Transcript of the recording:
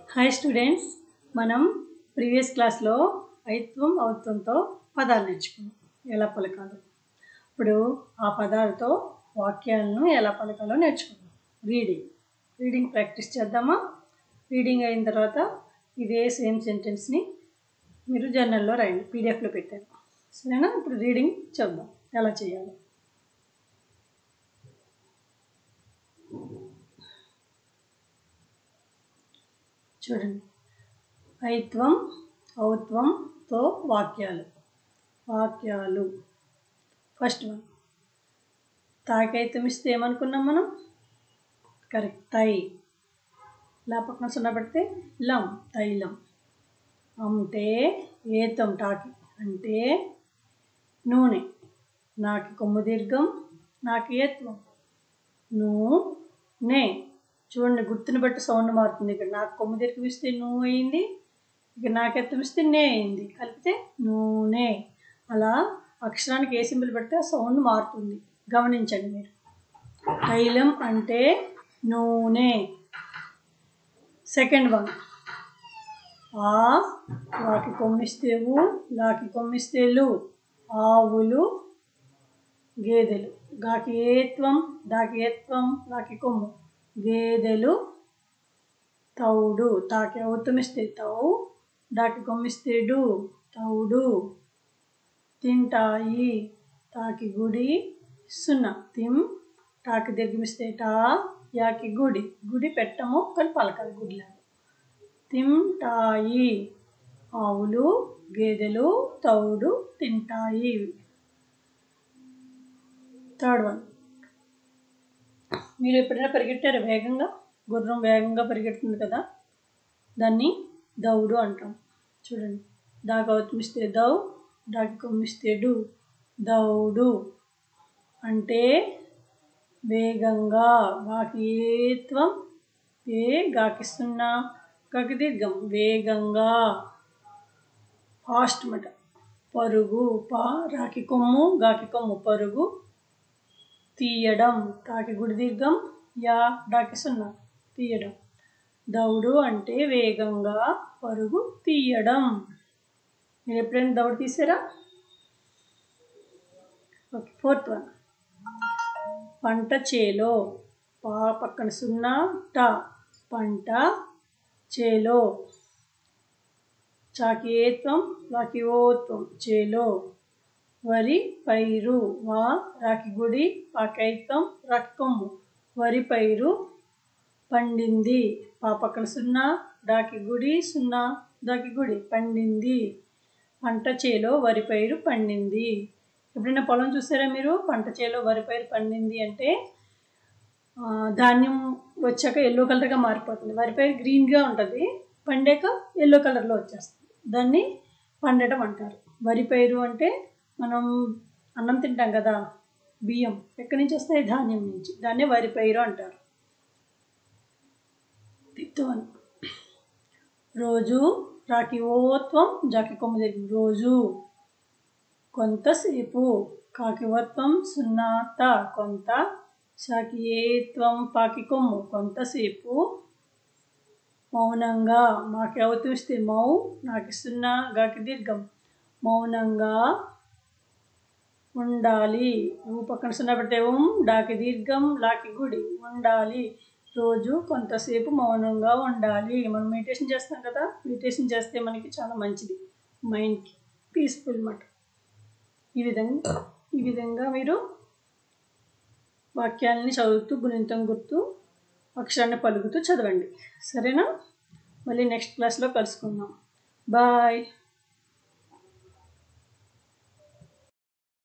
hi students మనం previous క్లాస్లో ఐత్వం ఔత్వంతో పదాలు నేర్చుకున్నాం ఎలా పలకాలో ఇప్పుడు ఆ పదాలతో వాక్యాలను ఎలా పలకాలో నేర్చుకున్నాం రీడింగ్ రీడింగ్ ప్రాక్టీస్ చేద్దామా రీడింగ్ అయిన తర్వాత ఇదే సేమ్ సెంటెన్స్ని మీరు జర్నల్లో రాయండి పీడిఎఫ్లో పెట్టాను సరేనా ఇప్పుడు రీడింగ్ చూద్దాం ఎలా చేయాలో చూడండి ఐత్వం ఔత్వంతో వాక్యాలు వాక్యాలు ఫస్ట్ వన్ తాకైతం ఇస్తే ఏమనుకున్నాం మనం కరెక్ట్ తై ఇలా పక్కన సున్నా పెడితే లం తైలం అంటే ఏతం టాకి అంటే నూనె నాకి కొమ్ము దీర్ఘం నాకు ఏత్వం నూనె చూడండి గుర్తుని బట్టి సౌండ్ మారుతుంది ఇక్కడ నాకు కొమ్ము దీర్ఘం ఇస్తే నువ్వు అయింది ఇక నాకు ఎత్తం ఇస్తే నే అయింది కలిపితే నూనె అలా అక్షరానికి ఏ సింబల్ పెడితే ఆ సౌండ్ మారుతుంది గమనించండి మీరు తైలం అంటే నూనె సెకండ్ వన్ ఆ లాకి కొమ్మిస్తేవు లాకి కొమ్మిస్తేలు ఆవులు గేదెలు గాకి ఏత్వం దాకి ఏత్వం లాకి కొమ్ము గేదెలు తౌడు తాకి ఔతమిస్తే తౌ దాకి కొమ్మిస్తే డు తౌడు తింటాయి తాకి గుడి సున్నా తిం టాకి దీర్ఘమిస్తే టా యాకి గుడి గుడి పెట్టము కానీ పలకాలి గుడిలాగా తింటాయి ఆవులు గేదెలు తౌడు తింటాయి థర్డ్ వన్ మీరు ఎప్పుడైనా పరిగెట్టారు వేగంగా గుర్రం వేగంగా పరిగెడుతుంది కదా దాన్ని దౌడు అంటాం చూడండి దాకా అవుతుమిస్తే దౌ దాకి కొమ్మిస్తే డు దౌడు అంటే వేగంగా గాకి ఏత్వం ఏ గాకి సున్నా గాకి దీర్ఘం వేగంగా ఫాస్ట్ మాట పరుగు పా రాకి కొమ్ము గాకి కొమ్ము పరుగు తీయడం కాకి గుడి దీర్ఘం యా డాకి సున్నా తీయడం దౌడు అంటే వేగంగా పరుగు తీయడం మీరు ఎప్పుడైనా దౌడు తీసారా ఓకే ఫోర్త్ వన్ పంట చేలో పా పక్కన సున్నా టా పంట చేలో చాకి ఏత్వం లాకి ఓత్వం చేలో వరి పైరు వా రాకి గుడి పాకైత్వం రాకి కొమ్ము వరి పైరు పండింది పా పక్కన సున్నా డాకి గుడి సున్నా దాకి గుడి పండింది పంట చేలో వరి పైరు పండింది ఎప్పుడైనా పొలం చూసారా మీరు పంట చేలో వరి పైరు పండింది అంటే ధాన్యం వచ్చాక ఎల్లో కలర్గా మారిపోతుంది వరి పైరు గ్రీన్గా ఉంటుంది పండాక ఎల్లో కలర్లో వచ్చేస్తుంది దాన్ని పండటం అంటారు వరి పైరు అంటే మనం అన్నం తింటాం కదా బియ్యం ఎక్కడి నుంచి వస్తాయి ధాన్యం నుంచి దాన్నే వరి పైరు అంటారు తిత్తువన్ రోజు రాకి ఓత్వం జాకి కొమ్మ దగ్గర రోజు కొంతసేపు కాకి ఓత్వం సున్నాత కొంత షాకి ఏత్వం పాకి కొమ్ము కొంతసేపు మౌనంగా మాకి అవతూస్తే మౌ నాకి సున్నా గాకి దీర్ఘం మౌనంగా ఉండాలి ఊ పక్కన సున్నా పెడితే ఉం డాకి దీర్ఘం లాకి గుడి ఉండాలి రోజు కొంతసేపు మౌనంగా ఉండాలి మనం మెడిటేషన్ చేస్తాం కదా మెడిటేషన్ చేస్తే మనకి చాలా మంచిది మైండ్కి పీస్ఫుల్ అన్నమాట ఈ విధంగా ఈ విధంగా మీరు వాక్యాలని చదువుతూ గుణితం గుర్తు అక్షరాన్ని పలుకుతూ చదవండి సరేనా మళ్ళీ నెక్స్ట్ క్లాస్లో కలుసుకుందాం బాయ్